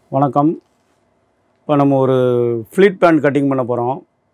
வணக்கம் இப்போ நம்ம ஒரு ஃப்ளீட் பேண்ட் கட்டிங் பண்ண போகிறோம்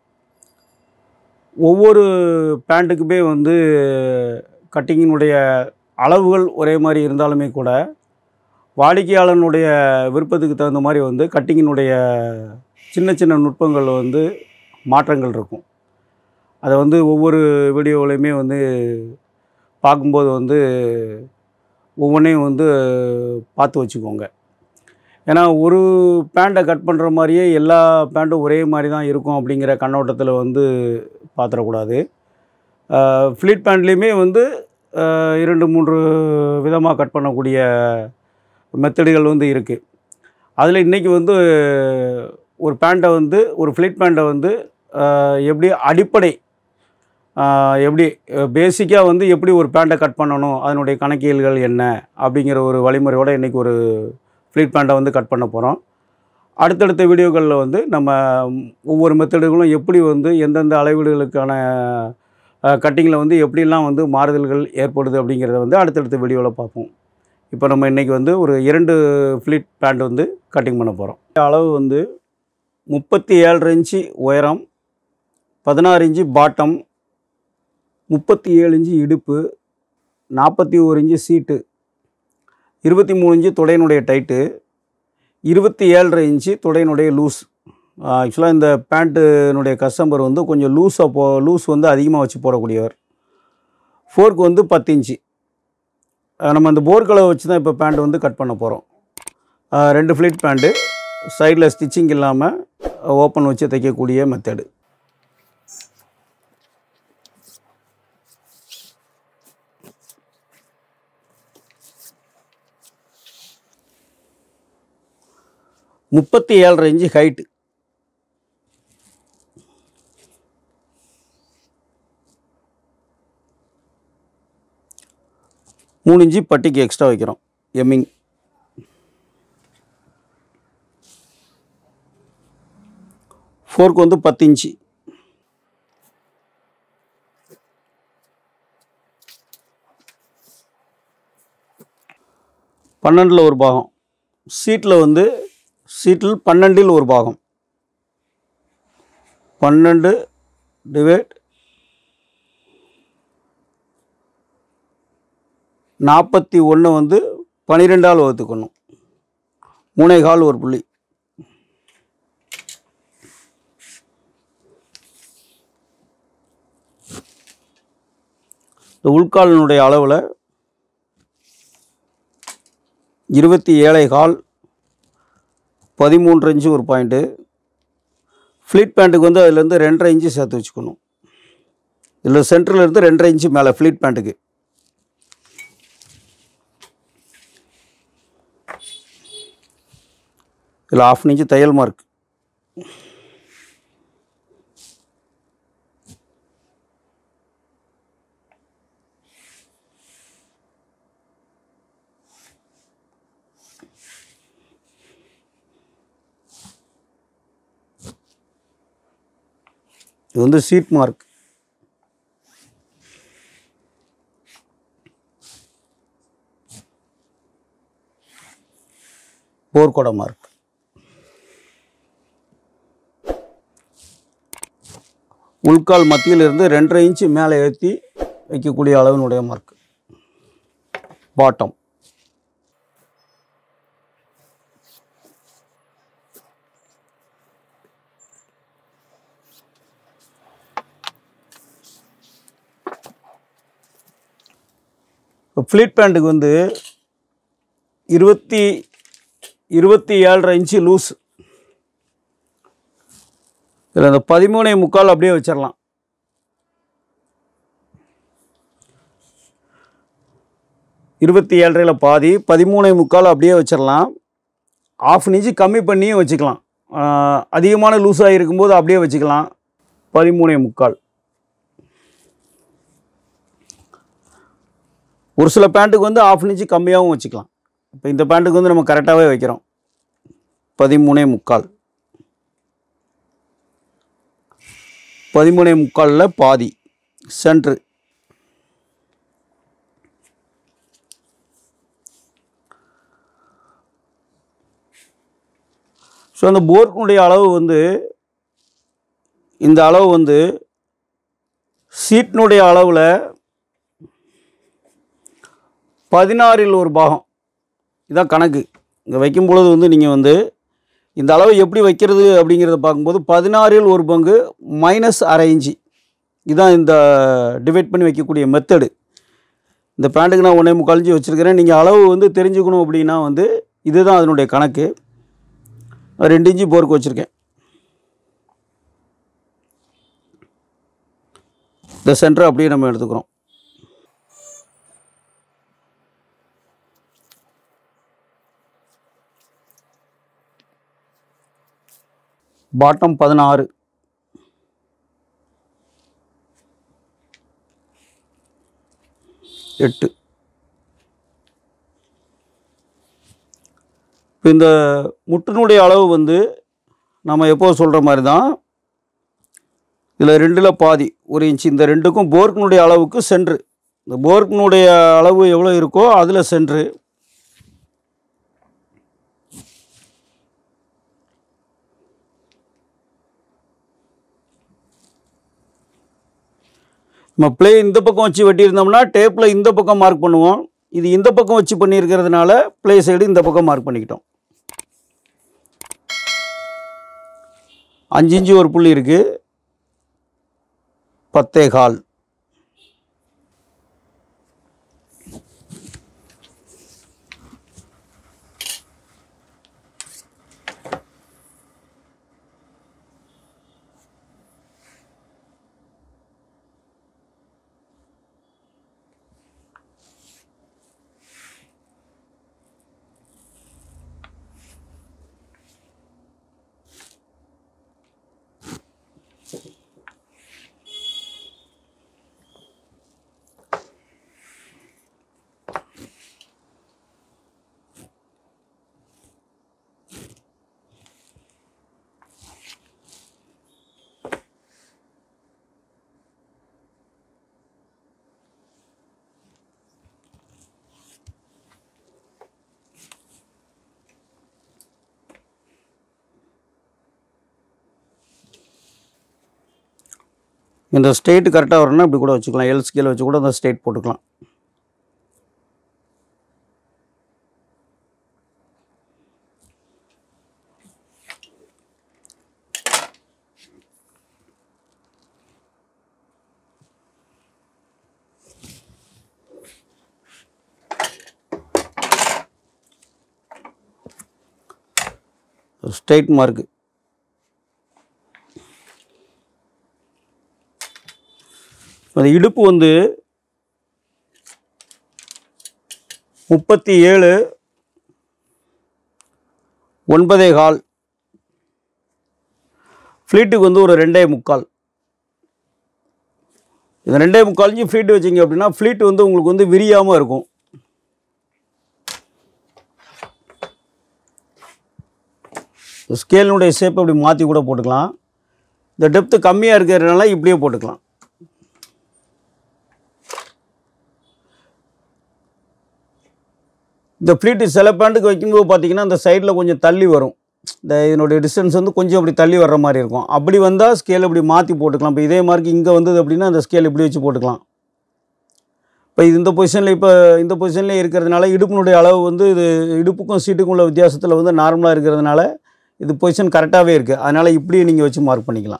ஒவ்வொரு பேண்ட்டுக்குமே வந்து கட்டிங்கினுடைய அளவுகள் ஒரே மாதிரி இருந்தாலுமே கூட வாடிக்கையாளனுடைய விருப்பத்துக்கு தகுந்த மாதிரி வந்து கட்டிங்கினுடைய சின்ன சின்ன நுட்பங்கள் வந்து மாற்றங்கள் இருக்கும் அதை வந்து ஒவ்வொரு வீடியோவிலையுமே வந்து பார்க்கும்போது வந்து ஒவ்வொன்றையும் வந்து பார்த்து வச்சுக்கோங்க ஏன்னா ஒரு பேண்ட்டை கட் பண்ணுற மாதிரியே எல்லா பேண்ட்டும் ஒரே மாதிரி தான் இருக்கும் அப்படிங்கிற கண்ணோட்டத்தில் வந்து பார்த்துடக்கூடாது ஃப்ளீட் பேண்ட்லேயுமே வந்து அஹ், இரண்டு மூன்று விதமாக கட் பண்ணக்கூடிய மெத்தடுகள் வந்து இருக்குது அதில் இன்றைக்கி வந்து ஒரு பேண்ட்டை வந்து ஒரு ஃப்ளீட் பேண்ட்டை வந்து அஹ், எப்படி அடிப்படை அஹ், எப்படி பேசிக்காக வந்து எப்படி ஒரு பேண்ட்டை கட் பண்ணணும் அதனுடைய கணக்கியல்கள் என்ன அப்படிங்கிற ஒரு வழிமுறையோட இன்றைக்கி ஒரு ஃப்ளீட் பேண்ட்டை வந்து கட் பண்ண போகிறோம் அடுத்தடுத்த வீடியோக்களில் வந்து நம்ம ஒவ்வொரு மெத்தடுகளும் எப்படி வந்து எந்தெந்த அளவீடுகளுக்கான கட்டிங்கில் வந்து எப்படிலாம் வந்து மாறுதல்கள் ஏற்படுது அப்படிங்கிறத வந்து அடுத்தடுத்த வீடியோவில் பார்ப்போம் இப்போ நம்ம இன்றைக்கி வந்து ஒரு இரண்டு ஃப்ளீட் பேண்ட் வந்து கட்டிங் பண்ண போகிறோம் அளவு வந்து முப்பத்தி ஏழரை இன்ச்சு உயரம் பதினாறு இன்ச்சு பாட்டம் முப்பத்தி ஏழு இன்ச்சு இடுப்பு நாற்பத்தி ஒரு இன்ச்சு சீட்டு இருபத்தி மூணு இன்ச்சு தொடையினுடைய டைட்டு இருபத்தி ஏழரை இன்ச்சு தொடையினுடைய லூஸ் ஆக்சுவலாக இந்த பேண்ட்டுனுடைய கஸ்டமர் வந்து கொஞ்சம் லூஸாக போ லூஸ் வந்து அதிகமாக வச்சு போடக்கூடியவர் ஃபோர்க் வந்து பத்து இன்ச்சு அஹ் நம்ம அந்த போர் கலவை வச்சு தான் இப்போ பேண்ட் வந்து கட் பண்ண போகிறோம் ரெண்டு ஃப்ளீட் பேண்ட்டு சைடில் ஸ்டிச்சிங் இல்லாமல் ஓப்பன் வச்சு தைக்கக்கூடிய மெத்தடு முப்பத்தி ஏழரை இன்ச்சு ஹைட்டு மூணு இன்ச்சு பட்டிக்கு எக்ஸ்ட்ரா வைக்கிறோம் எம்மிங் ஃபோர்க்கு வந்து பத்து இன்ச்சு பன்னெண்டில் ஒரு பாகம் சீட்டில் வந்து சீட்டில் பன்னெண்டில் ஒரு பாகம் பன்னெண்டு டிவைட் நாற்பத்தி ஒன்று வந்து பன்னிரெண்டால் வகுத்துக்கணும் மூணே கால் ஒரு புள்ளி இந்த உள்காலினுடைய அளவில் இருபத்தி ஏழை கால் பதிமூன்று இன்ச்சு ஒரு பாயிண்ட்டு ஃப்ளீட் பேண்ட்டுக்கு வந்து அதுலேருந்து ரெண்டரை இன்ச்சு சேர்த்து வச்சுக்கணும் இதில் சென்டரில் இருந்து ரெண்டரை இன்ச்சு மேலே ஃப்ளீட் பேண்ட்டுக்கு இதில் ஆஃப் இன்ச்சு தையல் மார்க் இது வந்து சீட் மார்க் போர்க்கோட மார்க் உள்கால் மத்தியிலிருந்து ரெண்டரை இன்ச்சு மேலே ஏற்றி வைக்கக்கூடிய அளவினுடைய மார்க் பாட்டம் இப்போ ஃப்ளீட் பேண்ட்டுக்கு வந்து இருபத்தி இருபத்தி ஏழரை இன்ச்சு லூஸ் இதில் அந்த பதிமூணே முக்கால் அப்படியே வச்சிடலாம் இருபத்தி ஏழரையில் பாதி பதிமூணே முக்கால் அப்படியே வச்சிடலாம் ஆஃப் இன்ச்சு கம்மி பண்ணியும் வச்சுக்கலாம் ஆஹ் அதிகமான லூஸாக இருக்கும்போது அப்படியே வச்சுக்கலாம் பதிமூணே முக்கால் ஒரு சில பேண்ட்டுக்கு வந்து ஆஃப் இன்ச்சு கம்மியாகவும் வச்சுக்கலாம் இப்போ இந்த பேண்ட்டுக்கு வந்து நம்ம கரெக்டாகவே வைக்கிறோம் பதிமூணே முக்கால் பதிமூணே முக்காலில் பாதி சென்ட்ரு ஸோ அந்த போர்க்கினுடைய அளவு வந்து இந்த அளவு வந்து சீட்டினுடைய அளவில் பதினாறில் ஒரு பாகம் இதான் கணக்கு இங்கே வைக்கும் பொழுது வந்து நீங்கள் வந்து இந்த அளவை எப்படி வைக்கிறது அப்படிங்கிறத பார்க்கும்போது பதினாறில் ஒரு பங்கு மைனஸ் அரை இன்ச்சு இதுதான் இந்த டிவைட் பண்ணி வைக்கக்கூடிய மெத்தடு இந்த பேண்ட்டுக்கு நான் ஒன்றே முக்கால் இன்ச்சு வச்சுருக்கிறேன் நீங்கள் அளவு வந்து தெரிஞ்சுக்கணும் அப்படின்னா வந்து இதுதான் அதனுடைய கணக்கு ரெண்டு இன்ச்சு போர்க்கு வச்சுருக்கேன் இந்த சென்டர் அப்படியே நம்ம எடுத்துக்கிறோம் பாட்டம் பதினாறு எட்டு இப்போ இந்த முட்டினுடைய அளவு வந்து நம்ம எப்போ சொல்கிற மாதிரி தான் இதில் ரெண்டில் பாதி ஒரு இன்ச் இந்த ரெண்டுக்கும் போர்க்கினுடைய அளவுக்கு சென்ட்ரு இந்த போர்க்கினுடைய அளவு எவ்வளோ இருக்கோ அதில் சென்ட்ரு நம்ம ப்ளே இந்த பக்கம் வச்சு வெட்டியிருந்தோம்னா டேப்பில் இந்த பக்கம் மார்க் பண்ணுவோம் இது இந்த பக்கம் வச்சு பண்ணியிருக்கிறதுனால ப்ளே சைடு இந்த பக்கம் மார்க் பண்ணிக்கிட்டோம் அஞ்சு இன்ச்சு ஒரு புள்ளி இருக்குது பத்தே கால் இந்த ஸ்டேட் கரெக்டாக வரணும்னா இப்படி கூட வச்சுக்கலாம் எல் ஸ்கேல் வச்சு கூட அந்த ஸ்டேட் போட்டுக்கலாம் ஸ்ட்ரைட் மார்க்கு அந்த இடுப்பு வந்து முப்பத்தி ஏழு ஒன்பதே கால் ஃப்ளீட்டுக்கு வந்து ஒரு ரெண்டே முக்கால் இந்த ரெண்டே முக்கால் இன்ச்சு ஃப்ளீட் வச்சிங்க அப்படின்னா ஃப்ளீட் வந்து உங்களுக்கு வந்து விரியாமல் இருக்கும் ஸ்கேலினுடைய ஷேப் அப்படி மாற்றி கூட போட்டுக்கலாம் இந்த டெப்த்து கம்மியாக இருக்கிறதுனால இப்படியே போட்டுக்கலாம் இந்த ஃப்ளீட்டு சில பேண்ட்டுக்கு வைக்கும்போது பார்த்தீங்கன்னா அந்த சைடில் கொஞ்சம் தள்ளி வரும் இந்த இதனுடைய டிஸ்டன்ஸ் வந்து கொஞ்சம் அப்படி தள்ளி வர்ற மாதிரி இருக்கும் அப்படி வந்தால் ஸ்கேல் இப்படி மாற்றி போட்டுக்கலாம் இப்போ இதே மாதிரி இங்கே வந்தது அப்படின்னா அந்த ஸ்கேல் இப்படி வச்சு போட்டுக்கலாம் இப்போ இது இந்த பொசிஷனில் இப்போ இந்த பொசிஷனில் இருக்கிறதுனால இடுப்பினுடைய அளவு வந்து இது இடுப்புக்கும் சீட்டுக்கும் உள்ள வித்தியாசத்தில் வந்து நார்மலாக இருக்கிறதுனால இது பொசிஷன் கரெக்டாகவே இருக்குது அதனால் இப்படியே நீங்கள் வச்சு மார்க் பண்ணிக்கலாம்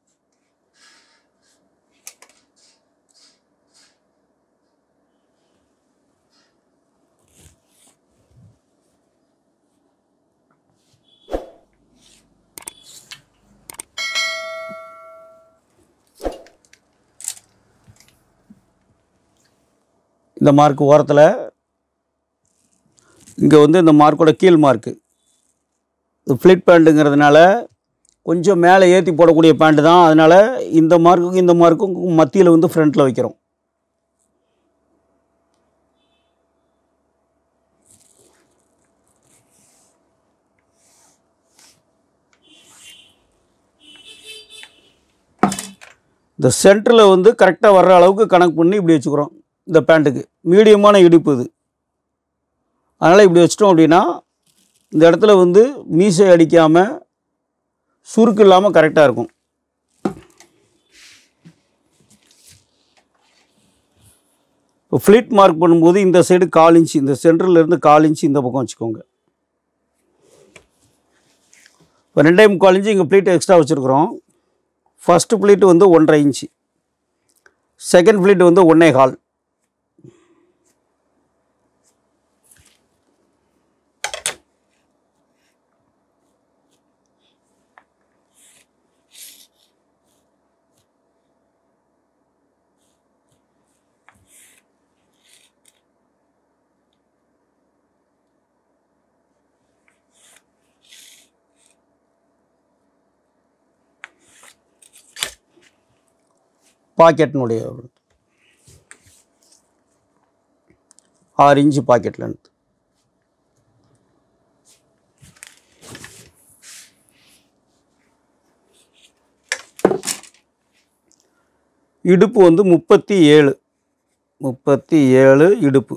இந்த மார்க் ஓரத்தில் இங்கே வந்து இந்த மார்க்கோட கீழ் மார்க்கு இது ஃப்ளிட் பேண்ட்டுங்கிறதுனால கொஞ்சம் மேலே ஏற்றி போடக்கூடிய பேண்ட்டு தான் அதனால் இந்த மார்க்குக்கும் இந்த மார்க்கும் மத்தியில் வந்து ஃப்ரண்ட்டில் வைக்கிறோம் இந்த சென்டரில் வந்து கரெக்டாக வர்ற அளவுக்கு கணக்கு பண்ணி இப்படி வச்சுக்கிறோம் இந்த பேண்ட்டுக்கு மீடியமான இடுப்பு இது அதனால் இப்படி வச்சிட்டோம் அப்படின்னா இந்த இடத்துல வந்து மீசை அடிக்காமல் சுருக்கு இல்லாமல் கரெக்டாக இருக்கும் இப்போ ஃப்ளீட் மார்க் பண்ணும்போது இந்த சைடு கால் இன்ச்சு இந்த சென்டர்ல இருந்து கால் இன்ச்சு இந்த பக்கம் வச்சுக்கோங்க இப்போ ரெண்டே முக்கால் இன்ச்சு இங்கே ப்ளீட் எக்ஸ்ட்ரா வச்சுருக்குறோம் ஃபஸ்ட்டு ப்ளீட் வந்து ஒன்றரை இன்ச்சு செகண்ட் ப்ளீட் வந்து ஒன்றே கால் பாக்கெட்டினுடைய ஆறு இன்ச்சு பாக்கெட் லென்த் இடுப்பு வந்து முப்பத்தி ஏழு முப்பத்தி ஏழு இடுப்பு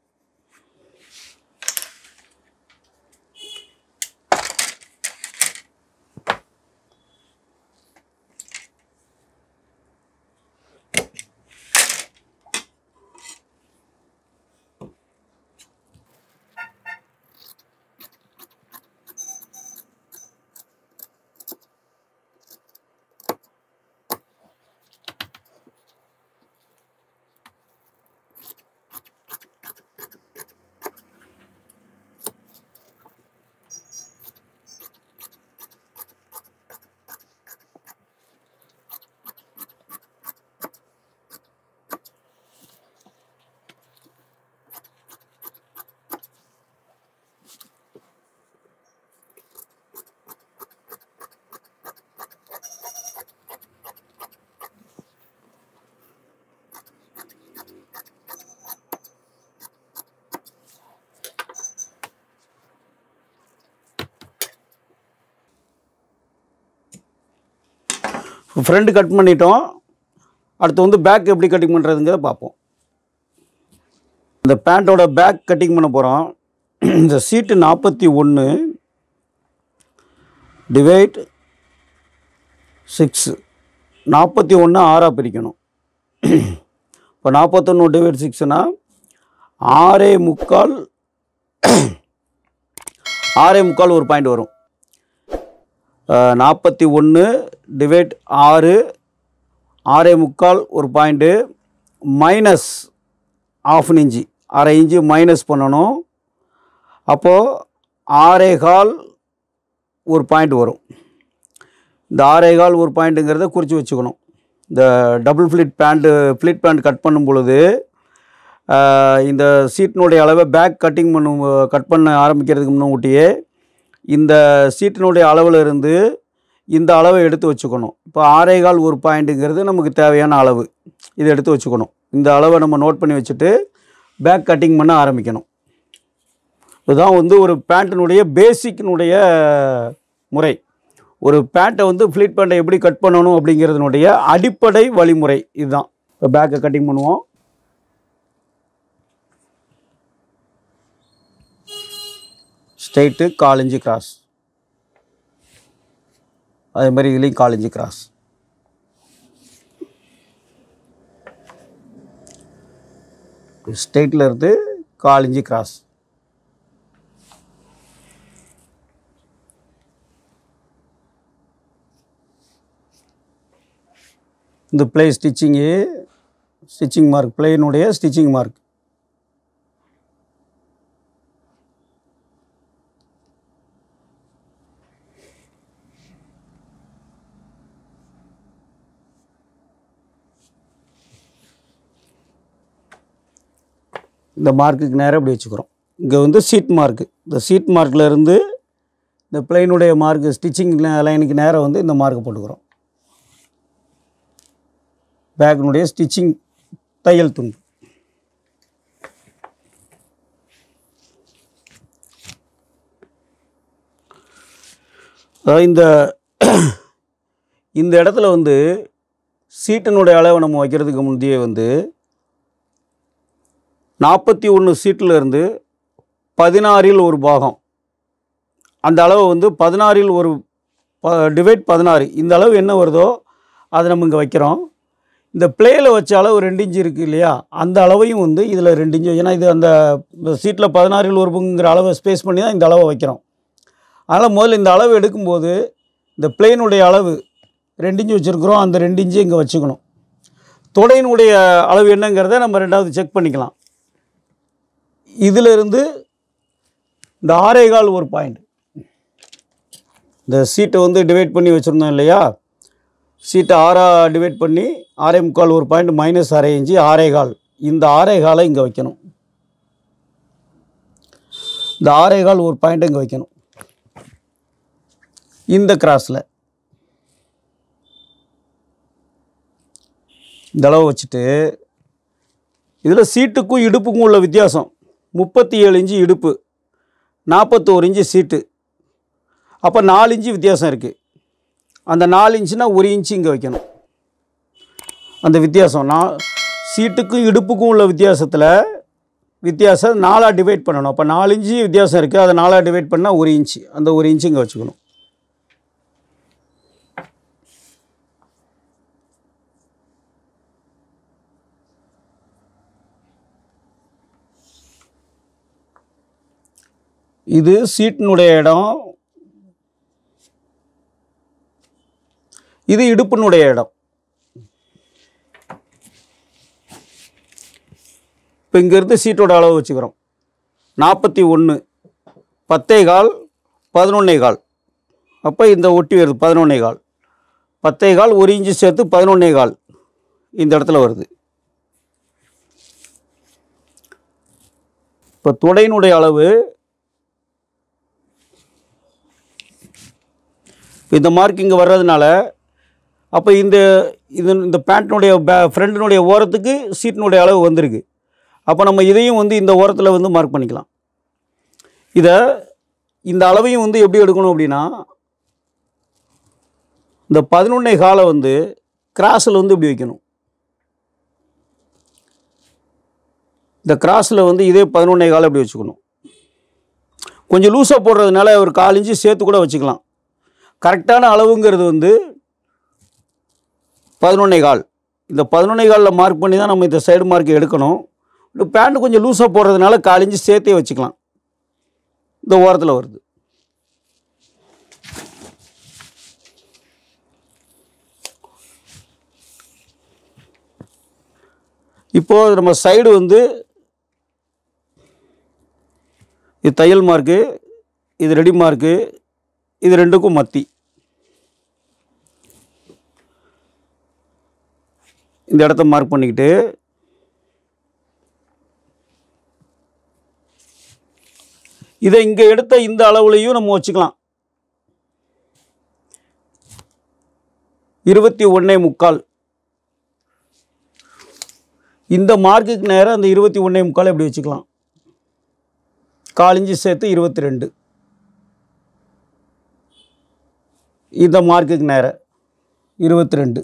ஃப்ரண்ட் கட் பண்ணிட்டோம் அடுத்து வந்து பேக் எப்படி கட்டிங் பண்ணுறதுங்கிறத பார்ப்போம் இந்த பேண்ட்டோட பேக் கட்டிங் பண்ண போகிறோம் இந்த சீட்டு நாற்பத்தி ஒன்று டிவைட் சிக்ஸு நாற்பத்தி ஒன்று ஆறாக பிரிக்கணும் இப்போ நாற்பத்தொன்று டிவைட் சிக்ஸ்னா ஆறே முக்கால் ஆறே முக்கால் ஒரு பாயிண்ட் வரும் நாற்பத்தி ஒன்று டிவைட் ஆறு ஆறே முக்கால் ஒரு பாயிண்ட்டு மைனஸ் ஆஃப் இன்ச்சு அரை இன்ச்சு மைனஸ் பண்ணணும் அப்போது ஆறே கால் ஒரு பாயிண்ட் வரும் இந்த ஆறே கால் ஒரு பாயிண்ட்டுங்கிறத குறித்து வச்சுக்கணும் இந்த double pleat pant pleat pant cut பண்ணும் பொழுது ஆஹ், இந்த சீட்டினுடைய அளவை பேக் கட்டிங் பண்ணும் கட் பண்ண ஆரம்பிக்கிறதுக்கு முன்னாடியே இந்த சீட்டினுடைய அளவில் இருந்து இந்த அளவை எடுத்து வச்சுக்கணும் இப்போ ஆறே கால் ஒரு பாயிண்ட்டுங்கிறது நமக்கு தேவையான அளவு இதை எடுத்து வச்சுக்கணும் இந்த அளவை நம்ம நோட் பண்ணி வச்சுட்டு பேக் கட்டிங் பண்ண ஆரம்பிக்கணும் இதுதான் வந்து ஒரு பேண்ட்டினுடைய பேசிக்கினுடைய முறை ஒரு பேண்ட்டை வந்து ஃப்ளீட் பேண்ட்டை எப்படி கட் பண்ணணும் அப்படிங்கிறதுனுடைய அடிப்படை வழிமுறை இதுதான் இப்போ பேக்கை கட்டிங் பண்ணுவோம் ஸ்ட்ரைட்டு கால் இன்ச்சு கிராஸ் அதே மாதிரி இதுலேயும் கால் இன்ச்சு கிராஸ் ஸ்ட்ரைட்டில் இருந்து கால் இன்ச்சு கிராஸ் இந்த ப்ளே ஸ்டிச்சிங்கு ஸ்டிச்சிங் மார்க் பிளேனுடைய ஸ்டிச்சிங் மார்க் இந்த மார்க்குக்கு நேராக இப்படி வச்சுக்கிறோம் இங்கே வந்து சீட் மார்க்கு இந்த சீட் மார்க்கில் இருந்து இந்த பிளைனுடைய மார்க்கு ஸ்டிச்சிங் லைனுக்கு நேராக வந்து இந்த மார்க்கை போட்டுக்கிறோம் பேக்கினுடைய ஸ்டிச்சிங் தையல் துண்டு அதாவது இந்த இந்த இடத்துல வந்து சீட்டினுடைய அளவை நம்ம வைக்கிறதுக்கு முந்தைய வந்து நாற்பத்தி ஒன்று சீட்டில் இருந்து பதினாறில் ஒரு பாகம் அந்த அளவை வந்து பதினாறில் ஒரு ப டிவைட் பதினாறு இந்த அளவு என்ன வருதோ அதை நம்ம இங்கே வைக்கிறோம் இந்த பிளேயில் வச்ச அளவு ரெண்டு இன்ச்சு இருக்குது இல்லையா அந்த அளவையும் வந்து இதில் ரெண்டு இன்ச்சு ஏன்னா இது அந்த சீட்டில் பதினாறில் ஒரு பங்குங்கிற அளவை ஸ்பேஸ் பண்ணி தான் இந்த அளவை வைக்கிறோம் அதனால் முதல்ல இந்த அளவு எடுக்கும்போது இந்த பிளேனுடைய அளவு ரெண்டு இன்ச்சு வச்சுருக்குறோம் அந்த ரெண்டு இன்ச்சு இங்கே வச்சுக்கணும் தொடையினுடைய அளவு என்னங்கிறத நம்ம ரெண்டாவது செக் பண்ணிக்கலாம் இதிலிருந்து இந்த ஆரேகால் ஒரு பாயிண்ட் இந்த சீட்டை வந்து டிவைட் பண்ணி வச்சுருந்தோம் இல்லையா சீட்டை ஆறாக டிவைட் பண்ணி ஆறே முக்கால் ஒரு பாயிண்ட் மைனஸ் அரை இன்ச்சு ஆறே கால் இந்த ஆறே காலை இங்கே வைக்கணும் இந்த ஆறே கால் ஒரு பாயிண்ட் இங்கே வைக்கணும் இந்த கிராஸில் இந்த அளவு வச்சுட்டு இதில் சீட்டுக்கும் இடுப்புக்கும் உள்ள வித்தியாசம் முப்பத்தி ஏழு இன்ச்சு இடுப்பு நாற்பத்தோரு இன்ச்சு சீட்டு அப்போ நாலு இன்ச்சு வித்தியாசம் இருக்குது அந்த நாலு இன்ச்சுனா ஒரு இன்ச்சு இங்கே வைக்கணும் அந்த வித்தியாசம் நான் சீட்டுக்கும் இடுப்புக்கும் உள்ள வித்தியாசத்தில் வித்தியாசம் நாலாக டிவைட் பண்ணணும் அப்போ நாலு இன்ச்சு வித்தியாசம் இருக்குது அதை நாலாக டிவைட் பண்ணால் ஒரு இன்ச்சு அந்த ஒரு இன்ச்சு இங்கே வச்சுக்கணும் இது சீட்டினுடைய இடம் இது இடுப்பினுடைய இடம் இப்போ இங்கேருந்து சீட்டோட அளவு வச்சுக்கிறோம் நாற்பத்தி ஒன்று பத்தே கால் பதினொன்னே கால் அப்போ இந்த ஒட்டி வருது பதினொன்னே கால் பத்தே கால் ஒரு இன்ச்சு சேர்த்து பதினொன்னே கால் இந்த இடத்துல வருது இப்போ துடையினுடைய அளவு இந்த மார்க் இங்கே வர்றதுனால அப்போ இந்த இது இந்த பேண்ட்டினுடைய பே ஃப்ரண்ட்டினுடைய ஓரத்துக்கு சீட்டினுடைய அளவு வந்திருக்கு அப்போ நம்ம இதையும் வந்து இந்த ஓரத்தில் வந்து மார்க் பண்ணிக்கலாம் இதை இந்த அளவையும் வந்து எப்படி எடுக்கணும் அப்படின்னா இந்த பதினொன்னே காலை வந்து கிராஸில் வந்து இப்படி வைக்கணும் இந்த கிராஸில் வந்து இதே பதினொன்னே காலை இப்படி வச்சுக்கணும் கொஞ்சம் லூஸாக போடுறதுனால ஒரு கால் இன்ச்சு சேர்த்து கூட வச்சுக்கலாம் கரெக்டான அளவுங்கிறது வந்து பதினொன்னே கால் இந்த பதினொன்னே காலில் மார்க் பண்ணி தான் நம்ம இந்த சைடு மார்க் எடுக்கணும் இந்த பேண்ட் கொஞ்சம் லூஸாக போடுறதுனால கால் இன்ச்சு சேர்த்தே வச்சுக்கலாம் இந்த ஓரத்தில் வருது இப்போது நம்ம சைடு வந்து இது தையல் மார்க்கு இது ரெடி மார்க்கு இது ரெண்டுக்கும் மத்தி இந்த இடத்த மார்க் பண்ணிக்கிட்டு இதை இங்கே எடுத்த இந்த அளவுலையும் நம்ம வச்சுக்கலாம் இருபத்தி ஒன்றே முக்கால் இந்த மார்க்குக்கு நேரம் அந்த இருபத்தி ஒன்றே முக்கால் எப்படி வச்சுக்கலாம் கால் இன்ச்சு சேர்த்து இருபத்தி ரெண்டு இந்த மார்க்குக்கு நேரம் இருபத்தி ரெண்டு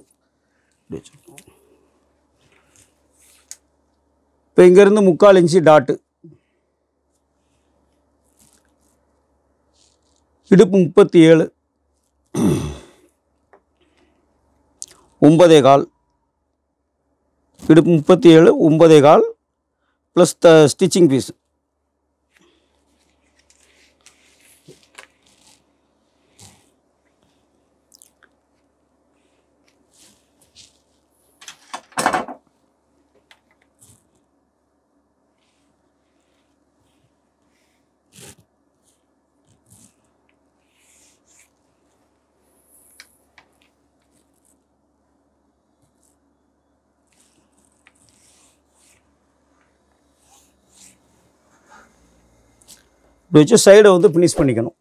இப்போ இங்கேருந்து முக்கால் இன்ச்சு டாட்டு இடுப்பு முப்பத்தி ஏழு ஒன்பதே கால் இடுப்பு முப்பத்தி ஏழு ஒன்பதே கால் ப்ளஸ் த ஸ்டிச்சிங் பீஸ் இப்படி வச்சு சைடை வந்து ஃபினிஷ் பண்ணிக்கணும்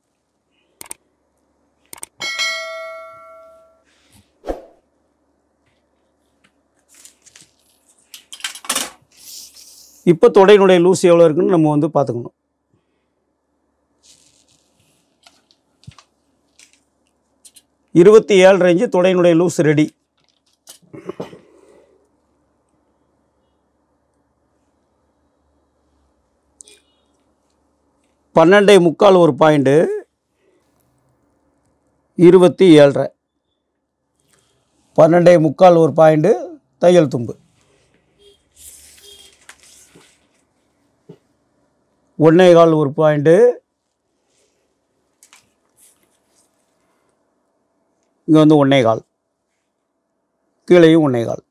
இப்போ தொடையினுடைய லூஸ் எவ்வளோ இருக்குன்னு நம்ம வந்து பார்த்துக்கணும் இருபத்தி ஏழு ரேஞ்சு தொடையினுடைய லூஸ் ரெடி பன்னெண்டே முக்கால் ஒரு பாயிண்ட்டு இருபத்தி ஏழரை பன்னெண்டே முக்கால் ஒரு பாயிண்ட்டு தையல் தும்பு ஒன்றே கால் ஒரு பாயிண்ட்டு இங்கே வந்து ஒன்றே கால் கீழேயும் ஒன்றே கால்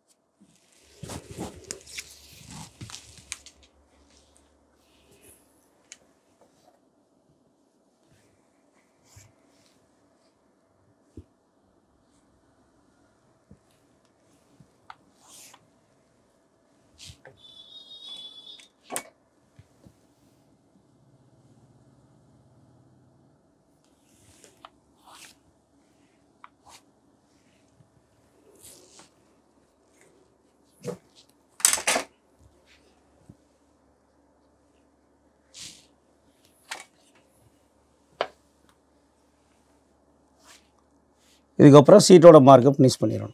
இதுக்கப்புறம் சீட்டோட மார்க்கை ஃபினிஷ் பண்ணிடணும்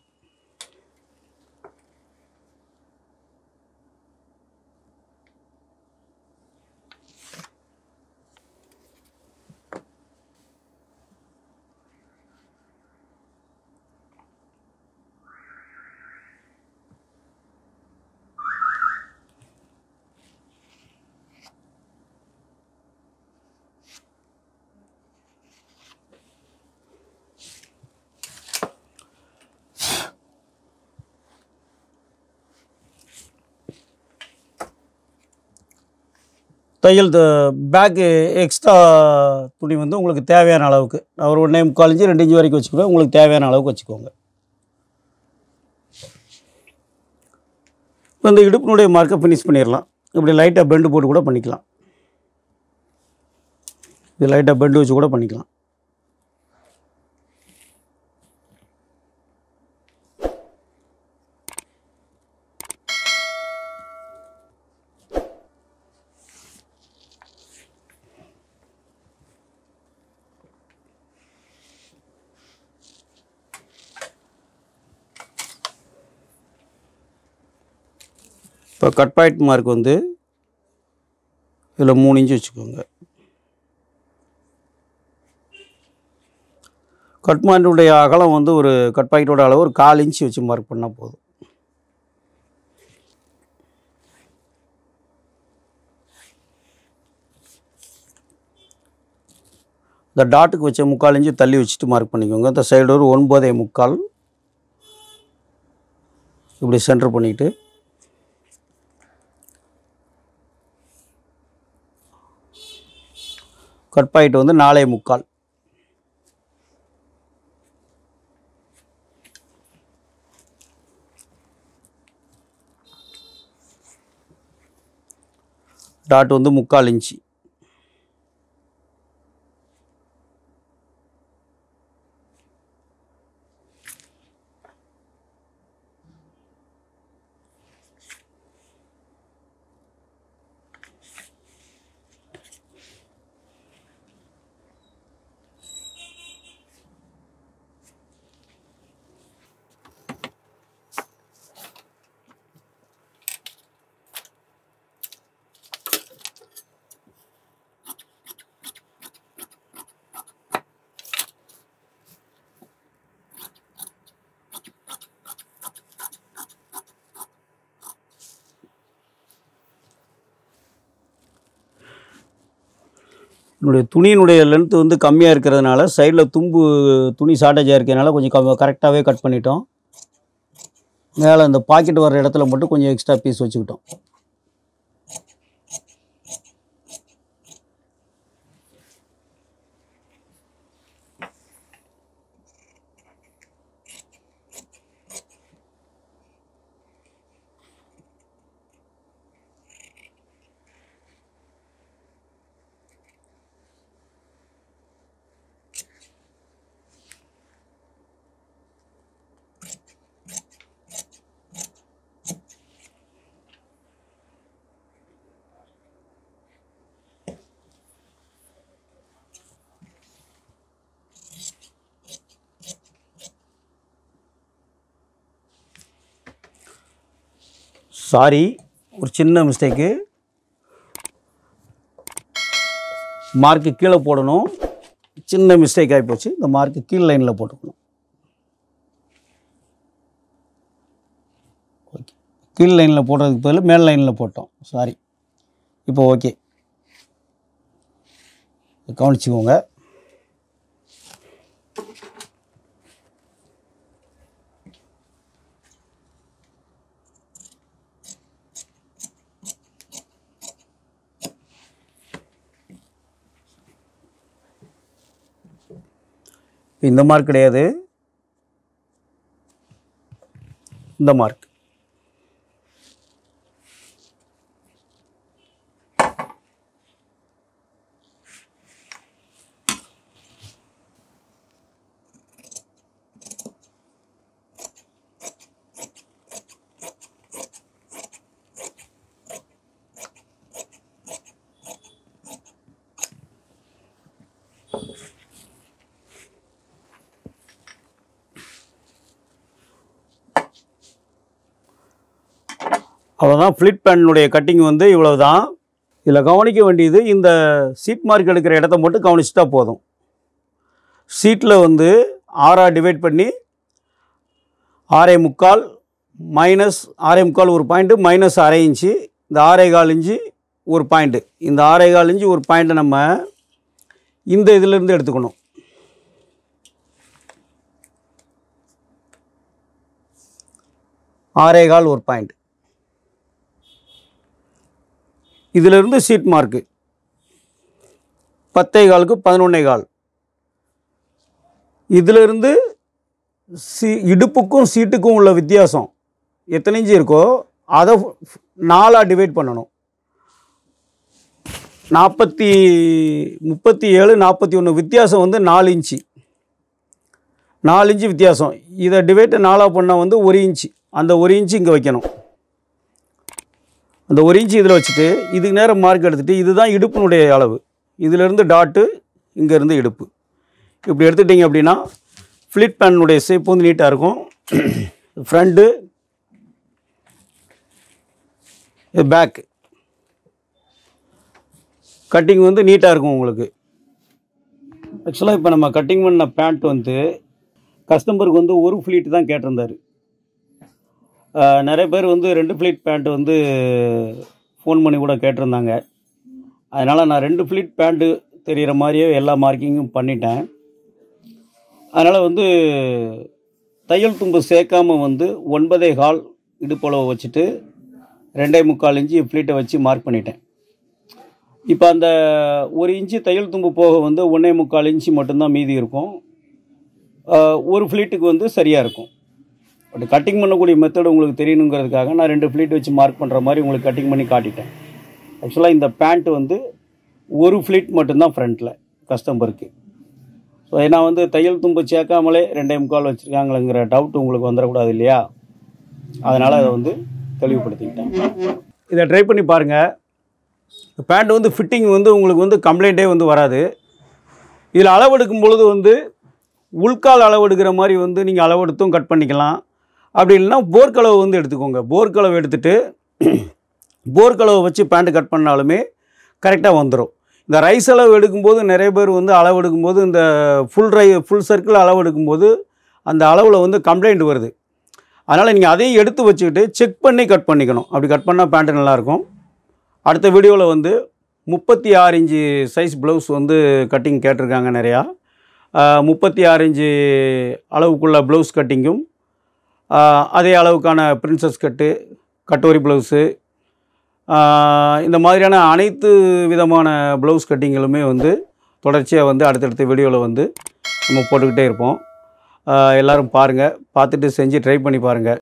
தையல் பேக்கு எக்ஸ்ட்ரா துணி வந்து உங்களுக்கு தேவையான அளவுக்கு நான் ஒரு ஒன்றே முக்கால் இன்ச்சு ரெண்டு இன்ச்சு வரைக்கும் வச்சுக்குவேன் உங்களுக்கு தேவையான அளவுக்கு வச்சுக்கோங்க இப்போ இந்த இடுப்பினுடைய மார்க்கை ஃபினிஷ் பண்ணிடலாம் இப்படி லைட்டாக பெண்டு போட்டு கூட பண்ணிக்கலாம் இது லைட்டாக பெண்டு வச்சு கூட பண்ணிக்கலாம் இப்போ கட் பாயிண்ட் மார்க் வந்து இதில் மூணு இன்ச்சு வச்சுக்கோங்க கட் பாயிண்ட்டுடைய அகலம் வந்து ஒரு கட் பாயிண்டோட அளவு ஒரு கால் இன்ச்சு வச்சு மார்க் பண்ணால் போதும் இந்த டாட்டுக்கு வச்ச முக்கால் இன்ச்சு தள்ளி வச்சுட்டு மார்க் பண்ணிக்கோங்க இந்த சைடு ஒரு ஒன்பதே முக்கால் இப்படி சென்டர் பண்ணிக்கிட்டு கட் பாயிண்ட் வந்து நாலே முக்கால் டாட் வந்து முக்கால் இன்ச்சு என்னுடைய துணியினுடைய லென்த்து வந்து கம்மியாக இருக்கிறதுனால சைடில் தும்பு துணி ஷார்ட்டேஜாக இருக்கிறதுனால கொஞ்சம் கம் கரெக்டாகவே கட் பண்ணிட்டோம் மேலே இந்த பாக்கெட் வர்ற இடத்துல மட்டும் கொஞ்சம் எக்ஸ்ட்ரா பீஸ் வச்சுக்கிட்டோம் சாரி ஒரு சின்ன மிஸ்டேக்கு மார்க்கு கீழே போடணும் சின்ன மிஸ்டேக் ஆகி போச்சு இந்த மார்க்கு கீழ் லைனில் போட்டுக்கணும் ஓகே கீழ் லைனில் போடுறதுக்கு பதில் மேல் லைனில் போட்டோம் சாரி இப்போ ஓகே கவனிச்சுக்கோங்க இந்த மார்க் கிடையாது இந்த மார்க் அவ்வளோதான் ஃப்ளிட் பேனுடைய கட்டிங் வந்து இவ்வளவு தான் இதில் கவனிக்க வேண்டியது இந்த சீட் மார்க் எடுக்கிற இடத்த மட்டும் கவனிச்சுட்டா போதும் சீட்டில் வந்து ஆறாக டிவைட் பண்ணி ஆறே முக்கால் மைனஸ் ஆறே முக்கால் ஒரு பாயிண்ட்டு மைனஸ் அரை இன்ச்சு இந்த ஆறே கால் இன்ச்சு ஒரு பாயிண்ட்டு இந்த ஆறே கால் இன்ச்சு ஒரு பாயிண்ட்டை நம்ம இந்த இதிலிருந்து எடுத்துக்கணும் ஆறே கால் ஒரு பாயிண்ட் இதிலிருந்து சீட் மார்க்கு பத்தே காலுக்கு பதினொன்னே கால் இதிலிருந்து சி இடுப்புக்கும் சீட்டுக்கும் உள்ள வித்தியாசம் எத்தனை இன்ச்சு இருக்கோ அதை நாலாக டிவைட் பண்ணணும் நாற்பத்தி முப்பத்தி ஏழு நாற்பத்தி ஒன்று வித்தியாசம் வந்து நாலு இன்ச்சு நாலு இன்ச்சு வித்தியாசம் இதை டிவைட் நாலாக பண்ணால் வந்து ஒரு இன்ச்சு அந்த ஒரு இன்ச்சு இங்கே வைக்கணும் அந்த ஒரு இன்ச்சு இதில் வச்சுட்டு இதுக்கு நேரம் மார்க் எடுத்துகிட்டு இதுதான் இடுப்பினுடைய அளவு இதிலிருந்து டாட்டு இங்கேருந்து இடுப்பு இப்படி எடுத்துட்டிங்க அப்படின்னா ஃப்ளிட் பேனுடைய ஷேப் வந்து நீட்டாக இருக்கும் ஃப்ரண்ட்டு இது பேக் கட்டிங் வந்து நீட்டாக இருக்கும் உங்களுக்கு ஆக்சுவலாக இப்போ நம்ம கட்டிங் பண்ண பேண்ட் வந்து கஸ்டமருக்கு வந்து ஒரு ஃப்ளீட் தான் கேட்டிருந்தாரு ஆஹ் நிறைய பேர் வந்து ரெண்டு ஃப்ளீட் பேண்ட் வந்து ஃபோன் பண்ணி கூட கேட்டிருந்தாங்க அதனால் நான் ரெண்டு ஃப்ளீட் பேண்ட்டு தெரிகிற மாதிரியே எல்லா மார்க்கிங்கும் பண்ணிட்டேன் அதனால் வந்து தையல் தும்பு சேர்க்காம வந்து ஒன்பதே கால் இடுப்பளவு வச்சுட்டு ரெண்டே முக்கால் இன்ச்சு ஃப்ளீட்டை வச்சு மார்க் பண்ணிட்டேன் இப்போ அந்த ஒரு இன்ச்சு தையல் தும்பு போக வந்து ஒன்றே முக்கால் இன்ச்சு மட்டும்தான் மீதி இருக்கும் ஆஹ் ஒரு ஃப்ளீட்டுக்கு வந்து சரியாக இருக்கும் பட் கட்டிங் பண்ணக்கூடிய மெத்தட் உங்களுக்கு தெரியணுங்கிறதுக்காக நான் ரெண்டு ஃப்ளீட் வச்சு மார்க் பண்ணுற மாதிரி உங்களுக்கு கட்டிங் பண்ணி காட்டிட்டேன் ஆக்சுவலாக இந்த பேண்ட் வந்து ஒரு ஃப்ளீட் மட்டும்தான் ஃப்ரண்ட்டில் கஸ்டமருக்கு ஸோ ஏன்னா வந்து தையல் தும்பு சேர்க்காமலே ரெண்டே முக்கால் வச்சுருக்காங்களேங்கிற டவுட் உங்களுக்கு வந்துடக்கூடாது இல்லையா அதனால் அதை வந்து தெளிவுபடுத்திக்கிட்டேன் இதை ட்ரை பண்ணி பாருங்கள் பேண்ட் வந்து ஃபிட்டிங் வந்து உங்களுக்கு வந்து கம்ப்ளைண்ட்டே வந்து வராது இதில் அளவெடுக்கும் பொழுது வந்து உள்கால் அளவெடுக்கிற மாதிரி வந்து நீங்கள் அளவெடுத்தும் கட் பண்ணிக்கலாம் அப்படி இல்லைன்னா போர்க்களவு வந்து எடுத்துக்கோங்க போர்க்களவு எடுத்துட்டு போர்க்களவை வச்சு பேண்ட் கட் பண்ணாலுமே கரெக்டாக வந்துடும் இந்த ரைஸ் அளவு எடுக்கும்போது நிறைய பேர் வந்து அளவு எடுக்கும்போது இந்த ஃபுல் ரை ஃபுல் சர்க்கிள் அளவு எடுக்கும்போது அந்த அளவில் வந்து கம்ப்ளைண்ட் வருது அதனால் நீங்கள் அதையும் எடுத்து வச்சுக்கிட்டு செக் பண்ணி கட் பண்ணிக்கணும் அப்படி கட் பண்ணால் பேண்ட்டு நல்லாயிருக்கும் அடுத்த வீடியோவில் வந்து முப்பத்தி ஆறு இன்ச்சு சைஸ் ப்ளவுஸ் வந்து கட்டிங் கேட்டிருக்காங்க நிறையா ஆஹ் முப்பத்தி ஆறு இன்ச்சு அளவுக்குள்ள ப்ளவுஸ் கட்டிங்கும் ஆஹ் அதே அளவுக்கான பிரின்சஸ் கட்டு கட்டோரி ப்ளவுஸு இந்த மாதிரியான அனைத்து விதமான ப்ளவுஸ் கட்டிங்களுமே வந்து தொடர்ச்சியாக வந்து அடுத்தடுத்த வீடியோவில் வந்து நம்ம போட்டுக்கிட்டே இருப்போம் ஆஹ் எல்லாரும் பாருங்கள் பார்த்துட்டு செஞ்சு ட்ரை பண்ணி பாருங்கள்